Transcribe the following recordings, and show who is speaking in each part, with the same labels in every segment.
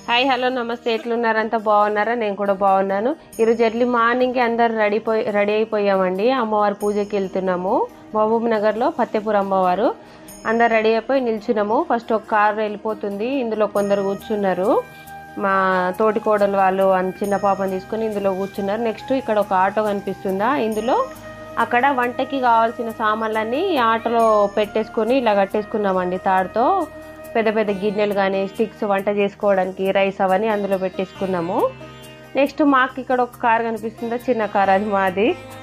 Speaker 1: Hi hello నమస్తే ఎట్లున్నారంతా బాగున్నారా నేను కూడా బాగున్నాను ఈరోజు ఎర్లీ మార్నింగ్కి అందరు రెడీ పోయి రెడీ అయిపోయామండి అమ్మవారి పూజకి వెళ్తున్నాము మహబూబ్ నగర్లో ఫతేపూర్ అమ్మవారు అందరు రెడీ అయిపోయి నిల్చున్నాము ఫస్ట్ ఒక కార్ వెళ్ళిపోతుంది ఇందులో కొందరు కూర్చున్నారు మా తోటి కోడలు వాళ్ళు అన్- చిన్న పాపని తీసుకొని ఇందులో కూర్చున్నారు నెక్స్ట్ ఇక్కడ ఒక ఆటో కనిపిస్తుందా ఇందులో అక్కడ వంటకి కావాల్సిన సామాన్లన్నీ ఈ ఆటోలో పెట్టేసుకొని ఇలా కట్టేసుకున్నామండి తాడుతో పెద్ద పెద్ద గిన్నెలు కానీ స్టిక్స్ వంట చేసుకోవడానికి రైస్ అవన్నీ అందులో పెట్టేసుకున్నాము నెక్స్ట్ మాకు ఇక్కడ ఒక కార్ కనిపిస్తుందా చిన్న కార్ అది మాది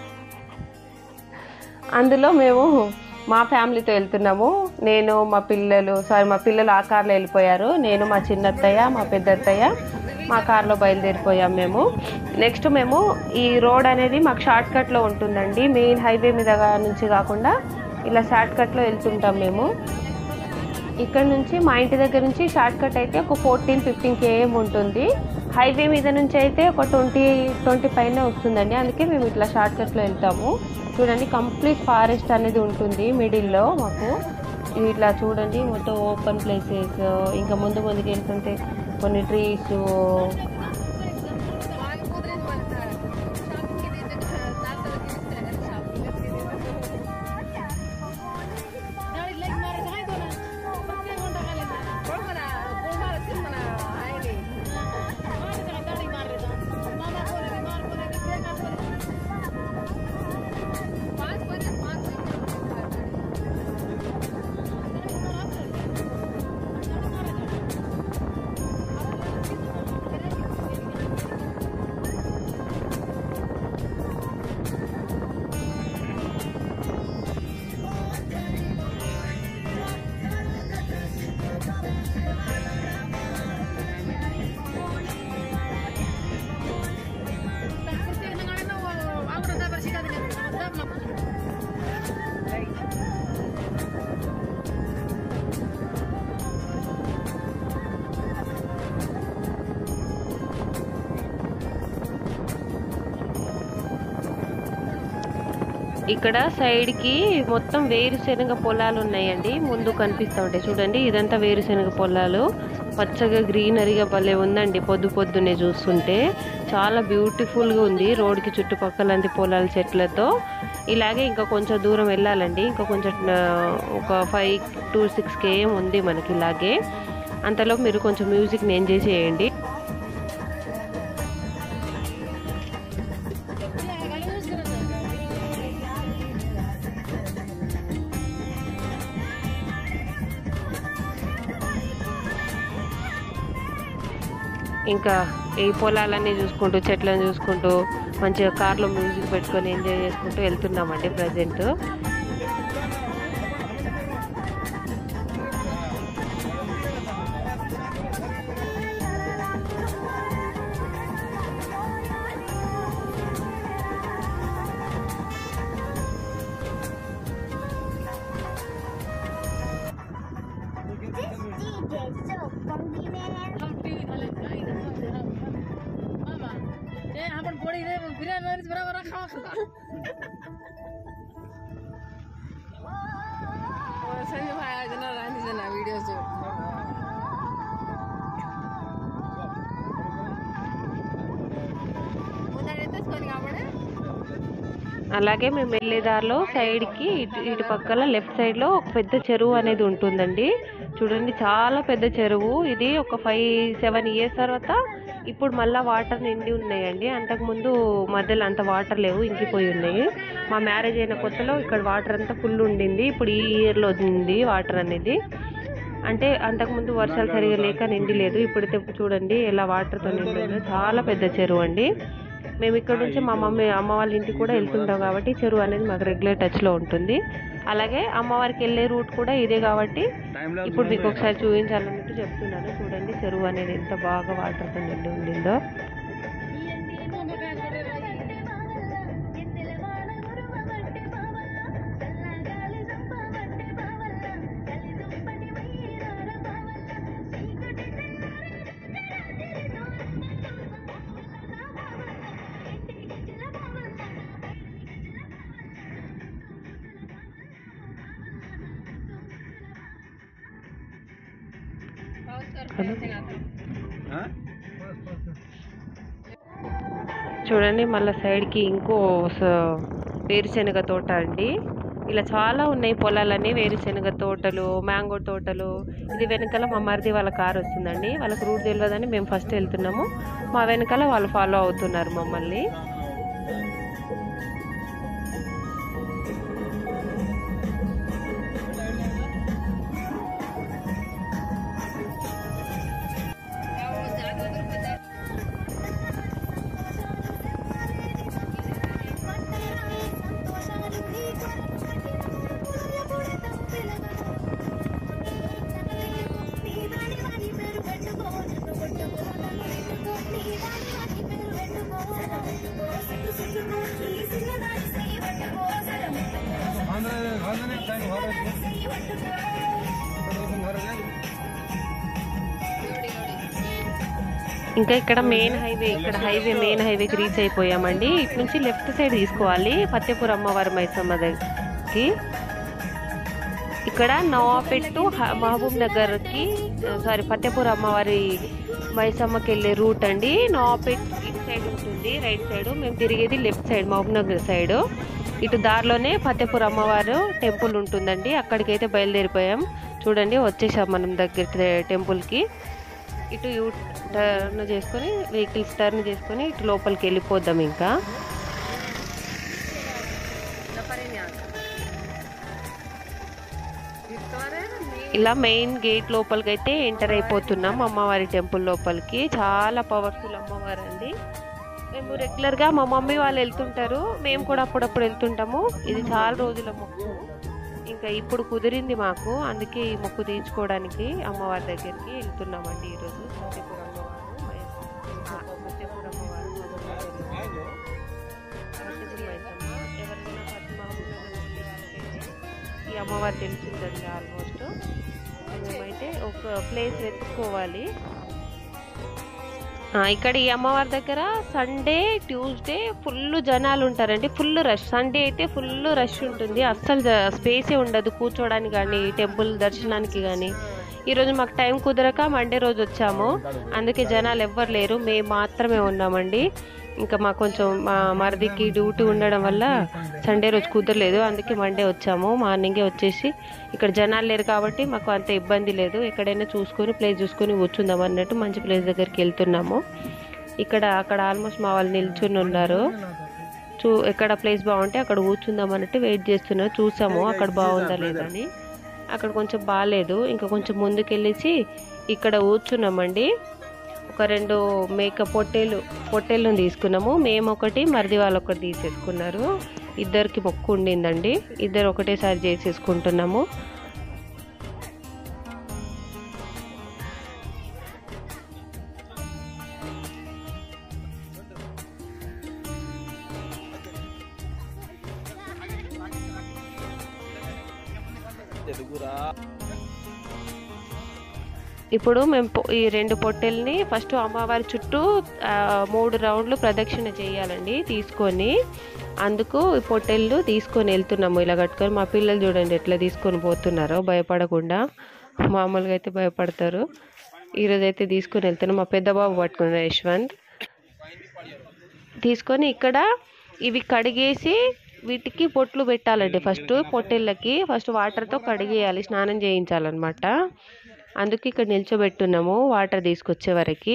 Speaker 1: అందులో మేము మా ఫ్యామిలీతో వెళ్తున్నాము నేను మా పిల్లలు సారీ మా పిల్లలు ఆ కార్లో వెళ్ళిపోయారు నేను మా చిన్న అత్తయ్య మా పెద్ద అత్తయ్య మా కార్లో బయలుదేరిపోయాం మేము నెక్స్ట్ మేము ఈ రోడ్ అనేది మాకు షార్ట్ కట్లో ఉంటుందండి మెయిన్ హైవే మీద గా- నుంచి కాకుండా ఇలా షార్ట్ కట్లో వెళ్తుంటాం మేము ఇక్కడ నుంచి మా ఇంటి దగ్గర నుంచి షార్ట్ కట్ అయితే ఒక ఫోర్టీన్ ఫిఫ్టీన్ కేఎం ఉంటుంది హైవే మీద నుంచి అయితే ఒక ట్వంటీ ట్వంటీ పైన వస్తుందండి అందుకే మేము ఇట్లా షార్ట్ కట్లో వెళ్తాము చూడండి కంప్లీట్ ఫారెస్ట్ అనేది ఉంటుంది మిడిల్లో మాకు ఇవి ఇట్లా చూడండి మొత్తం ఓపెన్ ప్లేసెస్ ఇంకా ముందు ముందుకు వెళ్తుంటే కొన్ని ట్రీస్ ఇక్కడ సైడ్ కి మొత్తం వేరుశెనగ పొలాలు ఉన్నాయండి ముందు కనిపిస్తూ ఉంటాయి చూడండి ఇదంతా వేరుశెనగ పొలాలు పచ్చగా గ్రీనరీగా భలే ఉందండి పొద్దు పొద్దునే చూస్తుంటే చాలా బ్యూటిఫుల్ గా ఉంది రోడ్ కి చుట్టుపక్కలంది పొలాల చెట్లతో ఇలాగే ఇంకా కొంచెం దూరం వెళ్ళాలండి ఇంకా కొంచెం ఆ, ఒక ఫైవ్ టు సిక్స్ కేఎం ఉంది మనకి ఇలాగే అంతలో మీరు కొంచెం మ్యూజిక్ ఎంజాయ్ చేయండి ఇంకా ఈ పొలాలన్నీ చూసుకుంటూ చెట్లను చూసుకుంటూ మంచిగా కార్లో మ్యూజిక్ పెట్టుకొని ఎంజాయ్ చేసుకుంటూ వెళ్తున్నామండి ప్రజెంట్
Speaker 2: आपण पोळी रे बिर्याणी बरोबर खावा संजय भाई जन रानी जन वीडियो जो ముందర ఎత్తేసుకొని కాబట్టి
Speaker 1: అలాగే మేము వెళ్ళే దారిలో సైడ్కి ఇటు ఇటు పక్కల లెఫ్ట్ సైడ్లో ఒక పెద్ద చెరువు అనేది ఉంటుందండి చూడండి చాలా పెద్ద చెరువు ఇది ఒక ఫైవ్ సెవెన్ ఇయర్స్ తర్వాత ఇప్పుడు మళ్ళీ వాటర్ నిండి ఉన్నాయండి అంతకుముందు మధ్యలో అంత వాటర్ లేవు ఇంకిపోయి ఉన్నాయి మా మ్యారేజ్ అయిన కొత్తలో ఇక్కడ వాటర్ అంతా ఫుల్ ఉండింది ఇప్పుడు ఈ ఇయర్లో ఉంది వాటర్ అనేది అంటే అంతకుముందు వర్షాలు సరిగా లేక నిండి లేదు ఇప్పుడైతే చూడండి ఎలా వాటర్తో నిండిందో చాలా పెద్ద చెరువు అండి మేము ఇక్కడ నుంచి మా మమ్మీ అమ్మ వాళ్ళ ఇంటికి కూడా వెళ్తుంటాం కాబట్టి చెరువు అనేది మాకు రెగ్యులర్ టచ్లో ఉంటుంది అలాగే అమ్మవారికి వెళ్ళే రూట్ కూడా ఇదే కాబట్టి ఇప్పుడు మీకు ఒకసారి చూపించాలన్నట్టు చెప్తున్నాను చూడండి చెరువు అనేది ఎంత బాగా వాటర్తో నిండి ఉండిందో హలో చూడండి మళ్ళీ సైడ్కి ఇంకో స- వేరుశనగ తోట అండి ఇలా చాలా ఉన్నాయి పొలాలన్నీ వేరుశనగ తోటలు మ్యాంగో తోటలు ఇది వెనకాల మా మరిది వాళ్ళ కారు వస్తుందండి వాళ్ళకి రూట్ తెలియదని మేము ఫస్ట్ వెళ్తున్నాము మా వెనకాల వాళ్ళు ఫాలో అవుతున్నారు మమ్మల్ని ఇంకా ఇక్కడ మెయిన్ హైవే ఇక్కడ హైవే మెయిన్ హైవేకి రీచ్ అయిపోయామండి ఇటు నుంచి లెఫ్ట్ సైడ్ తీసుకోవాలి ఫతేపూర్ అమ్మవారి మైసమ్మ దగ్గరికి ఇక్కడ నవాపెట్టు హ- మహబూబ్ నగర్కి సారీ ఫతేపూర్ అమ్మవారి మైసమ్మకి వెళ్ళే రూట్ అండి నవాపెట్ ఇటు సైడ్ ఉంటుంది రైట్ సైడ్ మేము తిరిగేది left side Mahbubnagar side ఇటు దారిలోనే ఫతేపూర్ అమ్మవారు టెంపుల్ ఉంటుందండి అక్కడికి అయితే బయలుదేరిపోయాం చూడండి వచ్చేసాం మనం దగ్గర టెంపుల్కి ఇటు యూ టర్న్ చేసుకొని వెహికల్స్ టర్న్ చేసుకొని ఇటు లోపలికి వెళ్ళిపోద్దాం ఇంకా ఇలా మెయిన్ గేట్ లోపలికి అయితే ఎంటర్ అయిపోతున్నాం అమ్మవారి టెంపుల్ లోపలికి చాలా పవర్ఫుల్ అమ్మవారు అండి మేము రెగ్యులర్గా మా మమ్మీ వాళ్ళు వెళ్తుంటారు మేము కూడా అప్పుడప్పుడు వెళ్తుంటాము ఇది చాలా రోజుల మొక్కు ఇంకా ఇప్పుడు కుదిరింది మాకు అందుకే ఈ మొక్కు తీర్చుకోవడానికి అమ్మవారి దగ్గరికి వెళ్తున్నామండి ఈరోజు సత్యపురం అమ్మవారు మై- ఆ, సత్యపురం అమ్మవారు మహబూబ్నగర్లో. సత్యపురం మైసమ్మ ఎవరైనా పద్మనాభనగర్ ఉండే వాళ్ళకైతే ఈ అమ్మవారు తెలిసిందండి ఆల్మోస్ట్ మేమైతే ఒక ప్లేస్ వెతుక్కోవాలి ఆ, ఇక్కడ ఈ అమ్మవారి దగ్గర సండే ట్యూస్డే ఫుల్ జనాలు ఉంటారండి ఫుల్ రష్ సండే అయితే ఫుల్ రష్ ఉంటుంది అస్సలు జ- స్పేసే ఉండదు కూర్చోడానికి కానీ టెంపుల్ దర్శనానికి కానీ ఈరోజు మాకు టైం కుదరక మండే రోజు వచ్చాము అందుకే జనాలు ఎవ్వరు లేరు మేము మాత్రమే ఉన్నామండి ఇంకా మాకు కొంచెం మా మరిదికి డ్యూటీ ఉండడం వల్ల సండే రోజు కుదరలేదు అందుకే మండే వచ్చాము మార్నింగే వచ్చేసి ఇక్కడ జనాలు లేరు కాబట్టి మాకు అంత ఇబ్బంది లేదు ఎక్కడైనా చూసుకొని ప్లేస్ చూసుకొని కూర్చుందాం అన్నట్టు మంచి ప్లేస్ దగ్గరికి వెళ్తున్నాము ఇక్కడ అక్కడ ఆల్మోస్ట్ మా వాళ్ళు నిల్చుని ఉన్నారు చూ ఎక్కడ ప్లేస్ బాగుంటే అక్కడ కూర్చుందాం అన్నట్టు వెయిట్ చేస్తున్నారు చూసాము అక్కడ బాగుందా లేదా అని అక్కడ కొంచెం బాగాలేదు ఇంకా కొంచెం ముందుకెళ్ళేసి ఇక్కడ కూర్చున్నామండి ఒక రెండు మేక పొట్టేలు పొట్టేళ్ళను తీసుకున్నాము మేము ఒకటి మరిది వాళ్ళు ఒకటి తీసేసుకున్నారు ఇద్దరికి మొక్కు ఉండిందండి ఇద్దరు ఒకటేసారి చేసేసుకుంటున్నాము ఇప్పుడు మేము పొ- ఈ రెండు పొట్టెల్ని ఫస్ట్ అమ్మవారి చుట్టూ ఆ, మూడు రౌండ్లు ప్రదక్షిణ చేయాలండి తీసుకొని అందుకు ఈ పొట్టెళ్ళు తీసుకొని వెళ్తున్నాము ఇలా కట్టుకొని మా పిల్లలు చూడండి ఎట్లా తీసుకొని పోతున్నారో భయపడకుండా మామూలుగా అయితే భయపడతారు ఈరోజు అయితే తీసుకొని వెళ్తున్నాం మా పెద్ద బాబు పట్టుకున్నారు యశ్వంత్ తీసుకొని ఇక్కడ ఇవి కడిగేసి వీటికి పొట్లు పెట్టాలండి ఫస్ట్ పొట్టేళ్ళకి ఫస్ట్ వాటర్తో కడిగేయాలి స్నానం చేయించాలన్నమాట అందుకే ఇక్కడ నిల్చోబెట్టున్నాము వాటర్ తీసుకొచ్చే వరకు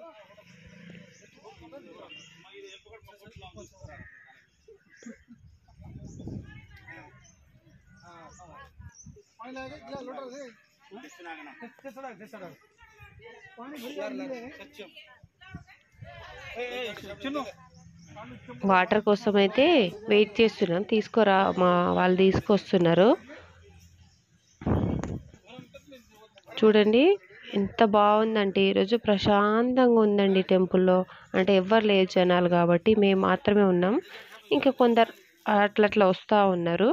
Speaker 1: వాటర్ కోసం అయితే వెయిట్ చేస్తున్నాం తీసుకురా మా వాళ్ళు తీసుకొస్తున్నారు చూడండి ఎంత బాగుందంటే ఈరోజు ప్రశాంతంగా ఉందండి టెంపుల్లో అంటే ఎవ్వరు లేరు జనాలు కాబట్టి మేము మాత్రమే ఉన్నాం ఇంకా కొందరు అట్లా అట్లా వస్తూ ఉన్నారు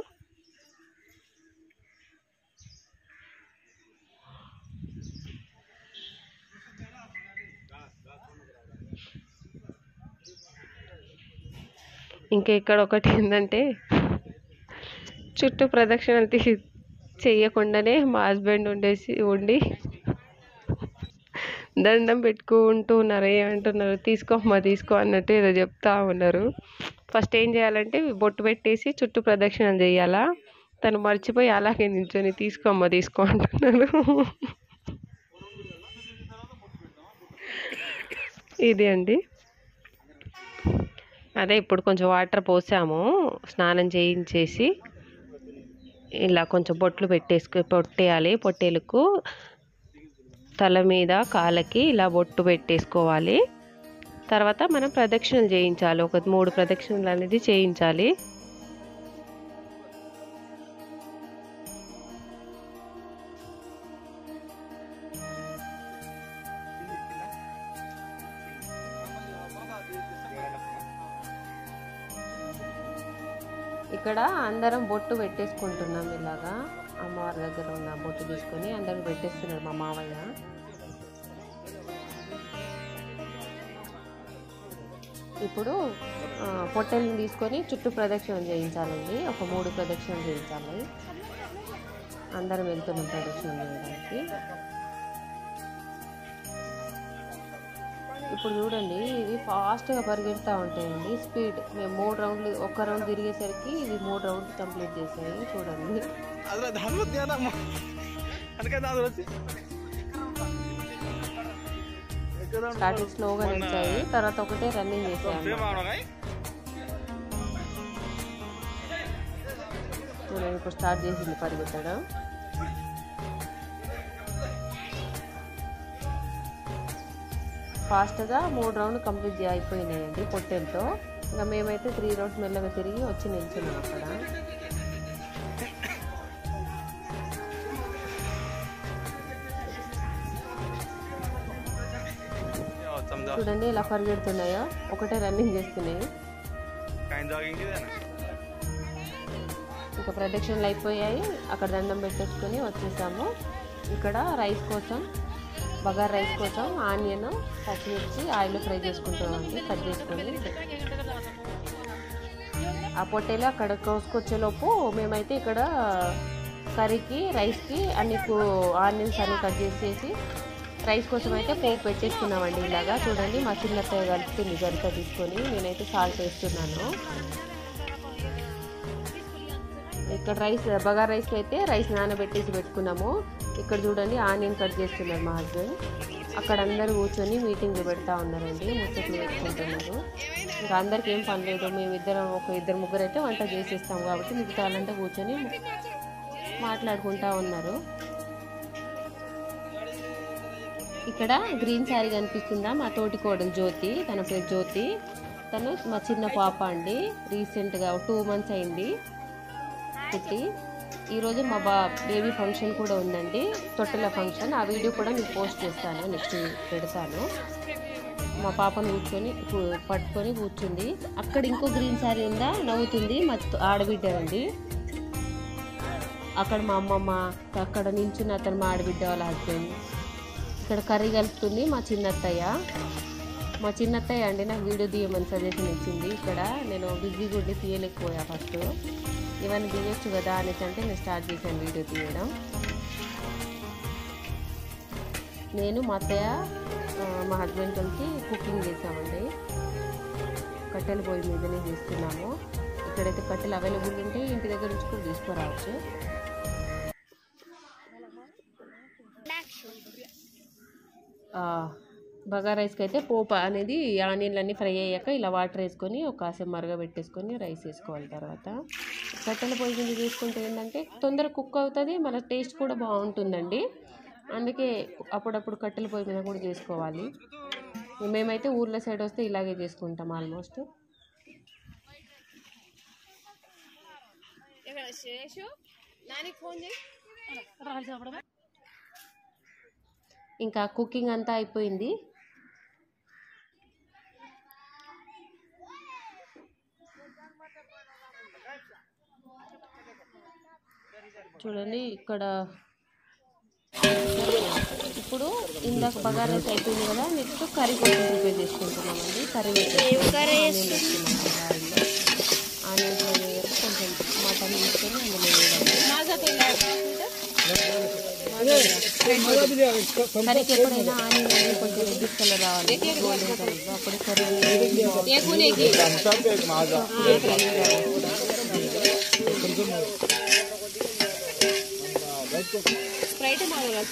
Speaker 1: ఇంకా ఇక్కడ ఒకటి ఏంటంటే చుట్టూ ప్రదక్షిణలు తీ చేయకుండానే మా హస్బెండ్ ఉండేసి ఉండి దండం పెట్టుకుంటూ ఉన్నారు ఏమంటున్నారు తీసుకోమ్మా తీసుకో అన్నట్టు ఏదో చెప్తా ఉన్నారు ఫస్ట్ ఏం చేయాలంటే బొట్టు పెట్టేసి చుట్టూ ప్రదక్షిణలు చేయాలా తను మర్చిపోయి అలాగే నిల్చొని తీసుకోమ్మా తీసుకో అంటున్నారు ఇది అండి అదే ఇప్పుడు కొంచెం వాటర్ పోసాము స్నానం చేయించేసి ఇలా కొంచెం బొట్లు పెట్టేసుకు పొట్టేయాలి పొట్టేలకు తల మీద కాళ్ళకి ఇలా బొట్టు పెట్టేసుకోవాలి తర్వాత మనం ప్రదక్షిణలు చేయించాలి ఒక మూడు ప్రదక్షిణలు అనేది చేయించాలి ఇక్కడ అందరం బొట్టు పెట్టేసుకుంటున్నాం ఇలాగా అమ్మవారి దగ్గర ఉన్న బొట్టు తీసుకొని అందరం పెట్టేస్తున్నాడు మా మావయ్య ఇప్పుడు ఆ, పొట్టెల్ని తీసుకొని చుట్టూ ప్రదక్షిణం చేయించాలండి ఒక మూడు ప్రదక్షిణలు చేయించాలి అందరం వెళ్తున్నాం ప్రదక్షిణం చేయడానికి ఇప్పుడు చూడండి ఇవి ఫాస్ట్గా పరిగెడతా ఉంటాయండి స్పీడ్ మేము మూడు రౌండ్లు ఒక్క రౌండ్ తిరిగేసరికి ఇవి మూడు రౌండ్లు కంప్లీట్ చేసాయి చూడండి
Speaker 3: ಅದ್ರ ಧರ್ಮದ ಅದಮ್ಮ ಅದಕ್ಕೆ ಅದು వచ్చి
Speaker 1: స్టార్టింగ్ స్లోగా నడిచాయి తర్వాత ఒకటే రన్నింగ్ చేసాయి చూడండి ఇప్పుడు స్టార్ట్ చేసింది పరిగెత్తడం ఫాస్ట్గా మూడు రౌండ్లు కంప్లీట్ చే- అయిపోయినాయండి పొట్టెలతో ఇంకా మేమైతే త్రీ రౌండ్స్ మెల్లగా తిరిగి వచ్చి నిల్చున్నాం అక్కడ
Speaker 3: समजा
Speaker 1: చూడండి ఇలా పరిగెడుతున్నాయో ఒకటే రన్నింగ్ చేస్తున్నాయి
Speaker 3: काही जॉगिंग
Speaker 1: ఇంకా ప్రదక్షిణలు అయిపోయాయి అక్కడ దండం పెట్టేసుకొని వచ్చేసాము ఇక్కడ రైస్ కోసం బగార్ రైస్ కోసం ఆనియన్ పచ్చిమిర్చి ఆయిల్ ఫ్రై చేసుకుంటామండి కట్ చేసుకొని ఆ పొట్టేలు అక్కడ కోసుకొచ్చేలోపు మేమైతే ఇక్కడ కర్రీకి రైస్కి అన్ని ఆనియన్స్ అన్ని కట్ చేసేసి రైస్ కోసం అయితే పోపు పెట్టేసుకున్నామండి ఇలాగా చూడండి మా చిన్నత్తయ్య కలుపుతుంది గరిక తీసుకొని నేనైతే సాల్ట్ వేస్తున్నాను ఇక్కడ రైస్ బగార్ రైస్కి అయితే రైస్ నానబెట్టేసి పెట్టుకున్నాము ఇక్కడ చూడండి ఆనియన్ కట్ చేస్తున్నారు మా హస్బెండ్ అక్కడ అందరూ కూర్చొని మీటింగ్లు పెడతా ఉన్నారండి ముచ్చట్లు పెట్టుకుంటున్నారు ఇంకా అందరికి ఏం పని లేదు మేమిద్దరం ఒక ఇద్దరు ముగ్గురు అయితే వంట చేసేస్తాం కాబట్టి మిగతా వాళ్ళంతా కూర్చొని మాట్లాడుకుంటా ఉన్నారు ఇక్కడ గ్రీన్ శారీ కనిపిస్తుందా మా తోటి కోడలు జ్యోతి తన పేరు జ్యోతి తను మా చిన్న పాప అండి రీసెంట్గా టూ మంత్స్ అయింది పుట్టి ఈరోజు మా బా బేబీ ఫంక్షన్ కూడా ఉందండి తొట్టెల ఫంక్షన్ ఆ వీడియో కూడా మీకు పోస్ట్ చేస్తాను నెక్స్ట్ పెడతాను మా పాపను కూర్చొని కు- పట్టుకొని కూర్చుంది అక్కడ ఇంకో గ్రీన్ శారీ ఉందా నవ్వుతుంది మా తు- ఆడబిడ్డ అండి అక్కడ మా అమ్మమ్మ అక్కడ నించున్న అతను మా ఆడబిడ్డ వాళ్ళ హస్బెండ్ ఇక్కడ కర్రీ కలుపుతుంది మా చిన్నత్తయ్య మా చిన్నత్తయ్య అండి నాకు వీడియో తీయమని సజెషన్ ఇచ్చింది ఇక్కడ నేను బిజీగా ఉండి తీయలేకపోయా ఫస్ట్ ఇవన్నీ తీయొచ్చు కదా అనేసి అంటే నేను స్టార్ట్ చేశాను వీడియో తీయడం నేను మా అత్తయ్య ఆ, మా హస్బెండ్ కలిసి కుకింగ్ చేసామండి కట్టెల పొయ్యి మీదనే చేస్తున్నాము ఇక్కడైతే కట్టెలు అవైలబుల్ ఉంటే ఇంటి దగ్గర నుంచి కూడా తీసుకురావచ్చు ఆ, బగారా రైస్కి అయితే పోపు అనేది ఆనియన్లు అన్నీ ఫ్రై అయ్యాక ఇలా వాటర్ వేసుకొని ఒక కాసేపు మరగ పెట్టేసుకొని రైస్ వేసుకోవాలి తర్వాత కట్టెల పొయ్యి మీద చేసుకుంటే ఏంటంటే తొందర కుక్ అవుతుంది మన టేస్ట్ కూడా బాగుంటుందండి అందుకే అప్పుడప్పుడు కట్టెల పొయ్యి మీద కూడా చేసుకోవాలి మేమైతే ఊర్ల సైడ్ వస్తే ఇలాగే చేసుకుంటాం ఆల్మోస్ట్ ఇంకా కుకింగ్ అంతా అయిపోయింది చూడండి ఇక్కడ ఇప్పుడు ఇందాక బగారా రైస్ అయిపోయింది కదా నెక్స్ట్ కర్రీ కోసం ప్రిపేర్ చేసుకుంటున్నామండి కర్రీ ఆనియన్స్ కొంచెం మటన్ తీసుకొని అందులో వేయాలి కర్రీకి ఎప్పుడైనా ఆనియన్ అనేది కొంచెం రెడ్డిష్ కలర్ రావాలి గోల్డెన్ కలర్ అప్పుడు కర్రీ స్ప్రైట్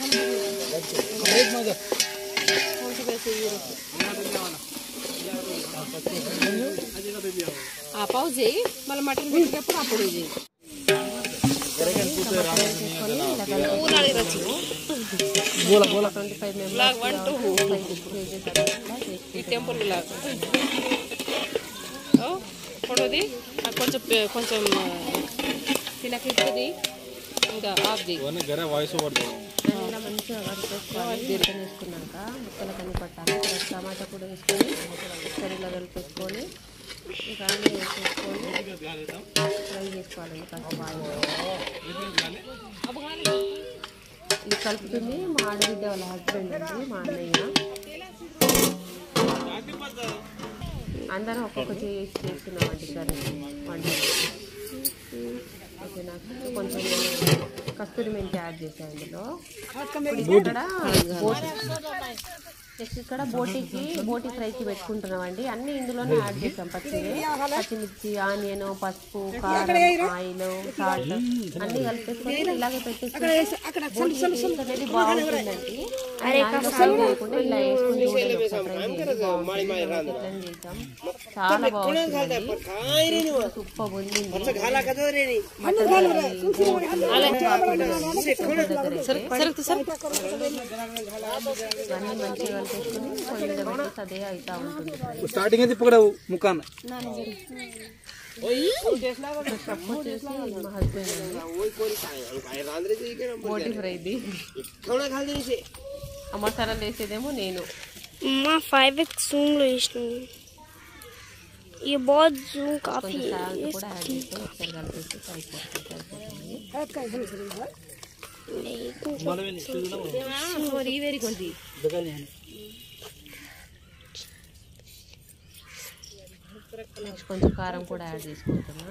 Speaker 1: పావు చేయి మళ్ళీ మటన్ పెట్టేటప్పుడు అప్పుడు చేయి ట్వంటీ ఫైవ్ మెంబర్స్ టెంపుల్ లాగా పొడవుది కొంచెం పె- కొంచెం తినకిస్తుంది ఇంకా ఆఫ్ది
Speaker 3: గరే వాయిస్ ఓవర్
Speaker 1: ఇలా మంచిగా కలిపేసుకోవాలి దీర్ఘం వేసుకున్నాక ముక్కలు కన్ని పట్టాలి తర్వాత టమాటా కూడా వేసుకొని ఒకసారి ఇలా కలిపేసుకొని ఇంకా అన్నీ వేసేసుకొని ఫ్రై చేసుకోవాలి కాస్త ఆయిల్ ఇది కలుపుతుంది మా ఆడబిడ్డ వాళ్ళ హస్బెండ్ అండి మా అన్నయ్య అందరం ఒక్కొక్క చేసి చేస్తున్నామండి కర్రీ వంట ఓకే నాకు కొంచెం కస్తూరి మెంతి యాడ్ చేశాను ఇందులో ఇప్పుడు ఇక్కడ బోటి నెక్స్ట్ ఇక్కడ బోటికి బోటి ఫ్రైకి పెట్టుకుంటున్నామండి అన్ని ఇందులోనే యాడ్ చేసాం పచ్చిమి పచ్చిమిర్చి ఆనియన్ పసుపు కారం ఆయిల్ సాల్ట్ అన్ని కలిపేసుకొని ఇలాగే పెట్టేసుకుంటే బోటి టేస్ట్ అనేది బాగుంటుందండి ఆయిల్లో ఫ్రై చేయకుండా ఇలా వేసుకుని చూడండి ఒకసారి ట్రై చేయండి బాగుంటుంది ఇట్లా చేసాం చాలా బాగుంటుందండి సూపర్ ఉంది అన్ని మంచిగా కలిపేసుకుని పొయ్యి మీద పెట్టేసి అదే అవుతా ఉంటుంది
Speaker 3: స్టార్టింగ్ అయితే ఇప్పుడు ముఖాన
Speaker 1: వచ్చేసి మా హస్బెండ్ బోటి ఫ్రైది ఆ మసాలాలు వేసేదేమో నేను
Speaker 4: मैं फाइव एक्स जूम लो इसमें ये बहुत जूम काफी
Speaker 1: కొంచెం
Speaker 4: है
Speaker 1: సాల్ట్ కూడా యాడ్ చేసి ఒకసారి కలిపేసి సరిపోతుంది సరిపోతుంది వెరీ కొంచెం నెక్స్ట్ కొంచెం కారం కూడా యాడ్ చేసుకుంటున్నా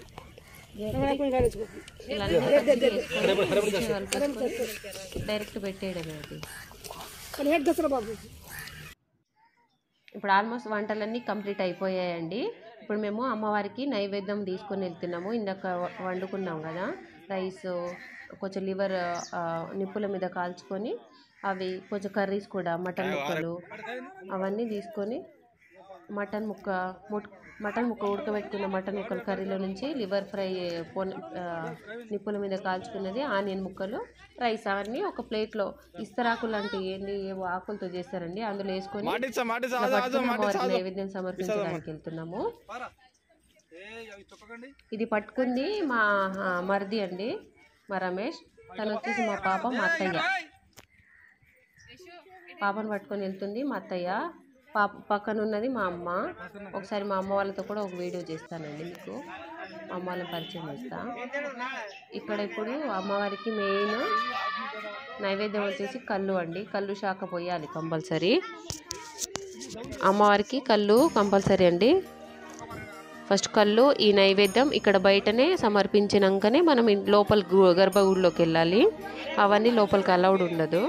Speaker 1: ఇలా డైరెక్ట్ పెట్టేయడమే అది ఇప్పుడు ఆల్మోస్ట్ వంటలన్నీ కంప్లీట్ అయిపోయాయండి ఇప్పుడు మేము అమ్మవారికి నైవేద్యం తీసుకొని వెళ్తున్నాము ఇందాక వ- వండుకున్నాం కదా రైస్ కొంచెం లివర్ ఆ, నిప్పుల మీద కాల్చుకొని అవి కొంచెం కర్రీస్ కూడా మటన్ ముక్కలు అవన్నీ తీసుకొని మటన్ ముక్క ముట్ మటన్ ముక్క ఉడకబెట్టుకున్న మటన్ ముక్కలు కర్రీలో నుంచి లివర్ ఫ్రై పొన్ ఆ, నిప్పుల మీద కాల్చుకున్నది ఆనియన్ ముక్కలు రైస్ అవన్నీ ఒక ప్లేట్లో ఇస్తరాకులు లాంటి ఏంటి ఏవో ఆకులతో చేస్తారండి అందులో వేసుకొని
Speaker 3: మాటిచ్చా మాటిచ్చా
Speaker 1: ఇలా పట్టుకుని అమ్మవారికి నైవేద్యం సమర్పించడానికి వెళ్తున్నాము ఇది పట్టుకుంది మా ఆ, మరిది అండి మా రమేష్ తను వచ్చేసి మా పాప మా అత్తయ్య పాపను పట్టుకొని వెళ్తుంది మా అత్తయ్య పాప పక్కన ఉన్నది మా అమ్మ ఒకసారి మా అమ్మ వాళ్ళతో కూడా ఒక వీడియో చేస్తానండి మీకు మా అమ్మ వాళ్ళని పరిచయం చేస్తా ఇక్కడ ఇప్పుడు అమ్మవారికి మెయిన్ నైవేద్యం వచ్చేసి కళ్ళు అండి కళ్ళు శాఖ పోయాలి కంపల్సరీ అమ్మవారికి కళ్ళు కంపల్సరీ అండి ఫస్ట్ కళ్ళు ఈ నైవేద్యం ఇక్కడ బయటనే సమర్పించినాకనే మనం ఇన్- లోపల గు- గర్భగుడిలోకి వెళ్ళాలి అవన్నీ లోపలికి అలౌడ్ ఉండదు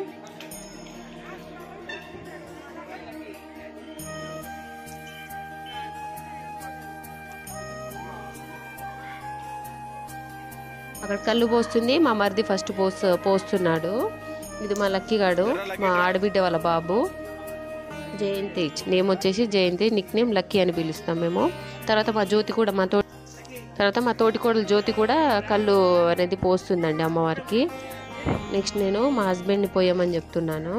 Speaker 1: అక్కడ కళ్ళు పోస్తుంది మా మరిది ఫస్ట్ పోస్ పోస్తున్నాడు ఇది మా లక్కీగాడు మా ఆడబిడ్డ వాళ్ళ బాబు జయంతి నేమ్ వచ్చేసి జయంతి నిక్ నేమ్ లక్కీ అని పిలుస్తాం మేము తర్వాత మా జ్యోతి కూడా మా తో తర్వాత మా తోటి కోడలు జ్యోతి కూడా కళ్ళు అనేది పోస్తుందండి అమ్మవారికి నెక్స్ట్ నేను మా హస్బెండ్ని పోయామని చెప్తున్నాను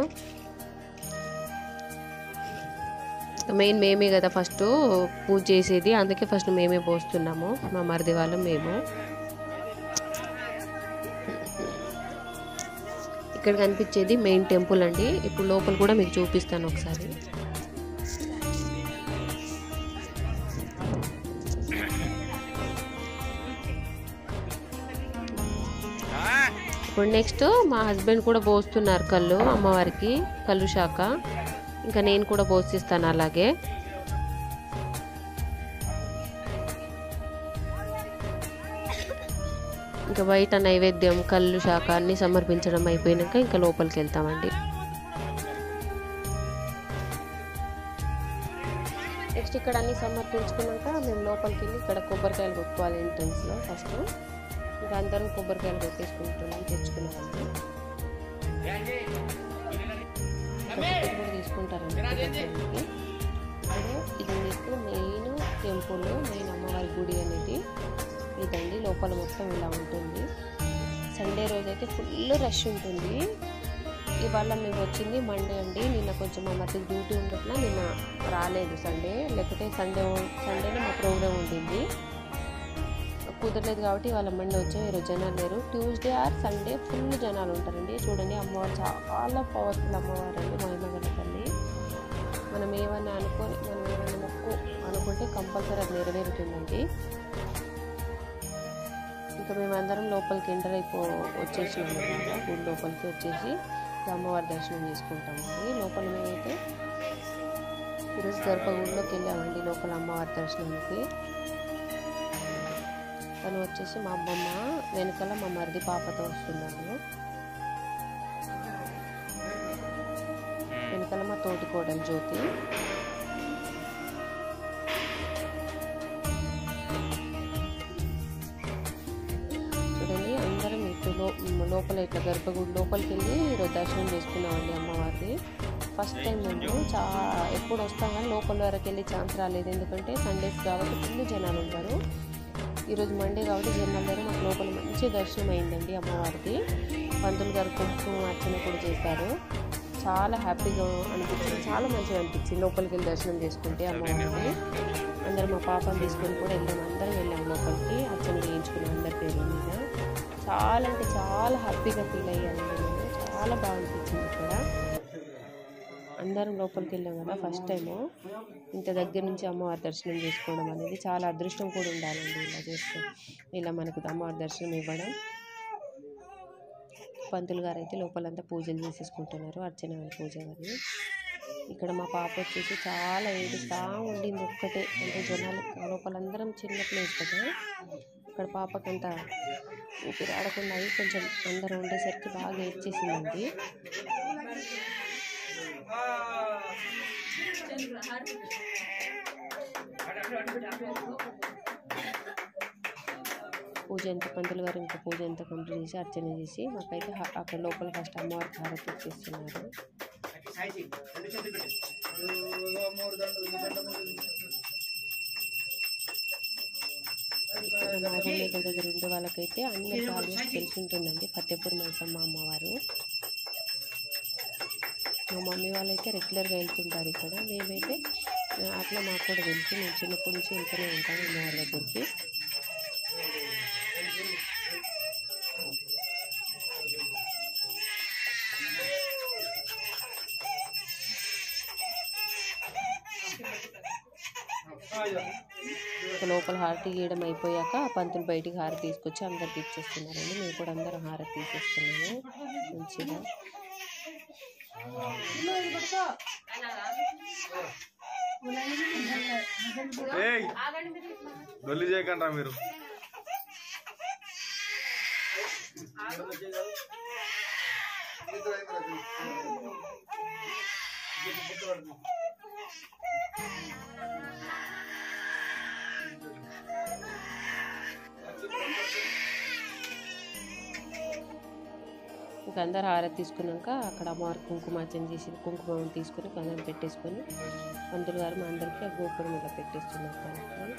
Speaker 1: మెయిన్ మేమే కదా ఫస్ట్ పూజ చేసేది అందుకే ఫస్ట్ మేమే పోస్తున్నాము మా మరిది వాళ్ళం మేము ఇక్కడ కనిపించేది మెయిన్ టెంపుల్ అండి ఇప్పుడు లోపల కూడా మీకు చూపిస్తాను ఒకసారి ఇప్పుడు నెక్స్ట్ మా హస్బెండ్ కూడా పోస్తున్నారు కళ్ళు అమ్మవారికి కళ్ళు శాఖ ఇంకా నేను కూడా పోసిస్తాను అలాగే ఇంకా బయట నైవేద్యం కళ్ళు శాఖ అన్నీ సమర్పించడం అయిపోయినాక ఇంకా లోపలికి వెళ్తామండి నెక్స్ట్ ఇక్కడ అన్ని సమర్పించుకున్నాక మేము లోపలికి వెళ్ళి ఇక్కడ కొబ్బరికాయలు కొట్టుకోవాలి ఎంట్రన్స్లో ఫస్ట్ ఇంకా అందరం కొబ్బరికాయలు కొట్టేసుకుంటున్నాం తెచ్చుకున్నామండి టికెట్ కూడా తీసుకుంటారండి కొబ్బరికాయలకి ఇప్పుడు ఇది మీకు మెయిన్ టెంపుల్ మెయిన్ అమ్మవారి గుడి అనేది ఇదండి లోపల మొత్తం ఇలా ఉంటుంది సండే రోజు అయితే ఫుల్ రష్ ఉంటుంది ఇవాళ మేము వచ్చింది మండే అండి నిన్న కొంచెం మా మధ్య డ్యూటీ ఉండట్లా నిన్న రాలేదు సండే లేకపోతే సండే సండేనే మా ప్రోగ్రామ్ ఉండింది కుదరలేదు కాబట్టి ఇవాళ మండే వచ్చాం ఈరోజు జనాలు లేరు ట్యూస్డే ఆర్ సండే ఫుల్ జనాలు ఉంటారండి చూడండి అమ్మవారు చాలా పవర్ఫుల్ అమ్మవారు అండి మహిమగల తల్లి మనం ఏమన్నా అనుకొని మనం ఏమైనా మొక్కు అనుకుంటే కంపల్సరీ అది నెరవేరుతుందండి ఇంకా మేమందరం లోపలికి ఎంటర్ అయిపో వచ్చేసినాం అనమాట గుడి లోపలికి వచ్చేసి ఇక అమ్మవారి దర్శనం చేసుకుంటామండి లోపల మేమైతే ఈరోజు గర్భగుడిలోకి వెళ్ళామండి లోపల అమ్మవారి దర్శనానికి తను వచ్చేసి మా అమ్మమ్మ వెనకాల మా మరిది పాపతో వస్తున్నాను వెనకాల మా తోటి కోడలు జ్యోతి చూడండి అందరం ఇటు లో లోపల ఇట్లా గర్భగుడి లోపలికి వెళ్ళి ఈరోజు దర్శనం చేసుకున్నామండి అమ్మవారిది ఫస్ట్ టైం మేము చా ఎప్పుడు వస్తాం కానీ లోపల వరకు వెళ్ళి ఛాన్స్ రాలేదు ఎందుకంటే సండేస్ కాబట్టి ఫుల్ జనాలు ఉంటారు ఈరోజు మండే కాబట్టి జనాలు దగ్గర మాకు లోపల మంచి దర్శనం అయిందండి అమ్మవారిది పంతులు గారు కుంకుమ అర్చన కూడా చేశారు చాలా హ్యాపీగా అనిపించింది చాలా మంచిగా అనిపించింది లోపలికి వెళ్ళి దర్శనం చేసుకుంటే అమ్మవారిని అందరం మా పాపని తీసుకొని కూడా వెళ్ళాం అందరం వెళ్ళాం లోపలికి అర్చన చేయించుకున్నాం అందరి పేరు మీద చాలా అంటే చాలా హ్యాపీగా ఫీల్ అయ్యాను నేను చాలా బాగా అనిపించింది ఇక్కడ అందరం లోపలికి వెళ్ళాం కదా ఫస్ట్ టైము ఇంత దగ్గర నుంచి అమ్మవారి దర్శనం చేసుకోవడం అనేది చాలా అదృష్టం కూడా ఉండాలండి ఇలా చేస్తే ఇలా మనకు అమ్మవారి దర్శనం ఇవ్వడం పంతులు గారు అయితే లోపలంతా పూజలు చేసేసుకుంటున్నారు అర్చన గారి పూజ గారిని ఇక్కడ మా పాప వచ్చేసి చాలా ఏడుస్తా ఉండింది ఒక్కటే అంటే జనాలు లోపలందరం చిన్న ప్లేస్ కదా ఇక్కడ పాపకంత ఊపిరి ఆడకుండా అయి కొంచెం అందరూ ఉండేసరికి బాగా ఏడ్చేసిందండి పూజ ఎంత పంతులు గారు ఇంకా పూజ ఎంత కంప్లీట్ చేసి అర్చన చేసి మాకైతే హ- అక్కడ లోపల ఫస్ట్ అమ్మవారికి హారతి ఇచ్చేస్తున్నారు నాగమేఘల దగ్గర ఉండే వాళ్ళకైతే అందరికీ ఆల్మోస్ట్ తెలిసి ఉంటుందండి ఫతేపూర్ మైసమ్మ అమ్మవారు మా మమ్మీ వాళ్ళైతే రెగ్యులర్గా వెళ్తుంటారు ఇక్కడ మేమైతే ఆ, అట్లా మాకు కూడా తెలుసు మేము చిన్నప్పటి నుంచి వెళ్తూనే ఉంటాం అమ్మవారి దగ్గరికి ఇక లోపల హారతి గీయడం అయిపోయాక ఆ పంతులు బయటికి హారతి తీసుకొచ్చి అందరికి ఇచ్చేస్తున్నారండి మేము కూడా అందరం హారతి తీసేస్తున్నాము మంచిగా
Speaker 3: ఏయ్ దొల్లి చేయకండి మీరు
Speaker 1: ఇంకా అందరు హారతి తీసుకున్నాక అక్కడ అమ్మవారి కుంకుమార్చన చేసి కుంకుమ తీసుకొని కొందరు పెట్టేసుకొని పంతులు గారు మా అందరికీ ఆ గోపురం ఇలా పెట్టేస్తున్నారు దాంట్లో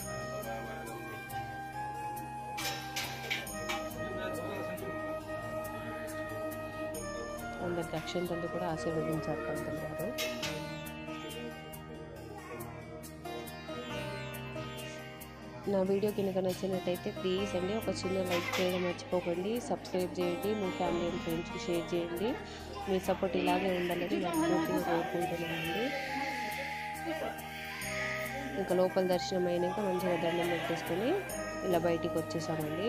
Speaker 1: అందరికి అక్షంతలు కూడా ఆశీర్వదించారు పంతులు గారు నా వీడియో కనుక నచ్చినట్టయితే ప్లీజ్ అండి ఒక చిన్న లైక్ చేయడం మర్చిపోకండి సబ్స్క్రైబ్ చేయండి మీ ఫ్యామిలీ అండ్ ఫ్రెండ్స్కి షేర్ చేయండి మీ సపోర్ట్ ఇలాగే ఉండాలని మనస్ఫూర్తిగా కోరుకుంటున్నానండి ఇంకా లోపల దర్శనం అయినాక మంచిగా దండం పెట్టేసుకొని ఇలా బయటికి వచ్చేసామండి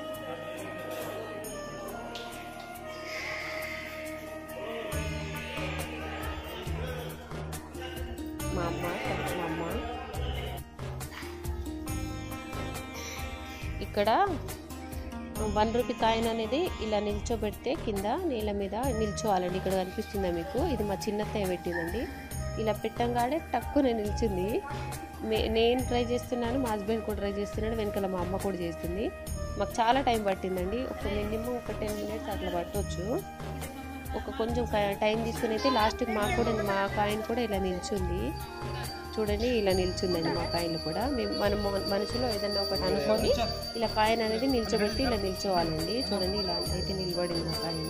Speaker 1: మా అమ్మ మా అమ్మ ఇక్కడ వన్ రూపీ కాయిన్ అనేది ఇలా నిల్చోబెడితే కింద నేల మీద నిల్చోవాలండి ఇక్కడ కనిపిస్తుందా మీకు ఇది మా చిన్నత్తయ్య పెట్టిందండి ఇలా పెట్టంగానే టక్కున నిల్చుంది మే నేను ట్రై చేస్తున్నాను మా హస్బెండ్ కూడా ట్రై చేస్తున్నాడు వెనకాల మా అమ్మ కూడా చేస్తుంది మాకు చాలా టైం పట్టిందండి ఒక మినిమం ఒక టెన్ మినిట్స్ అట్లా పట్టవచ్చు ఒక కొంచెం టైం తీసుకుని అయితే లాస్ట్కి మాకు కూడా మా కాయిన్ కూడా ఇలా నిల్చుంది చూడండి ఇలా నిల్చుందండి మా కాయిన్లు కూడా మేము మనం మనసులో ఏదన్నా ఒకటి అనుకొని ఇలా కాయిన్ అనేది నిల్చోబెట్టి ఇలా నిల్చోవాలండి చూడండి ఇలా అయితే నిలబడింది మా కాయిన్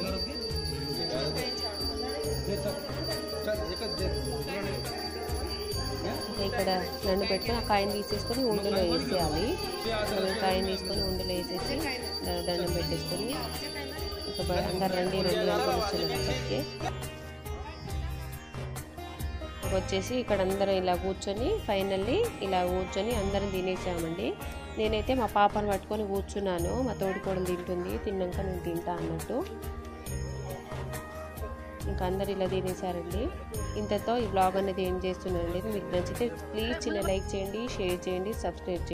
Speaker 1: ఇక్కడ నన్ను పెట్టుకొని ఆ కాయిన్ తీసేసుకొని ఉండలో వేసేయాలి మనం కాయిన్ తీసుకొని ఉండలో వేసేసి ద- దండం పెట్టేసుకొని ఇంకా బ- అందరు రండి రండి అనుకొని వచ్చినారు అక్కడికి ఇంక వచ్చేసి ఇక్కడ అందరం ఇలా కూర్చొని ఫైనల్లీ ఇలా కూర్చొని అందరం తినేసామండి నేనైతే మా పాపను పట్టుకొని కూర్చున్నాను మా తోడి కూడా తింటుంది తిన్నాక నేను తింటా అన్నట్టు ఇంకా అందరు ఇలా తినేసారండి ఇంతతో ఈ బ్లాగ్ అనేది ఏం చేస్తున్నానండి మీకు నచ్చితే ప్లీజ్ చిన్న లైక్ చేయండి షేర్ చేయండి సబ్స్క్రైబ్ చేయండి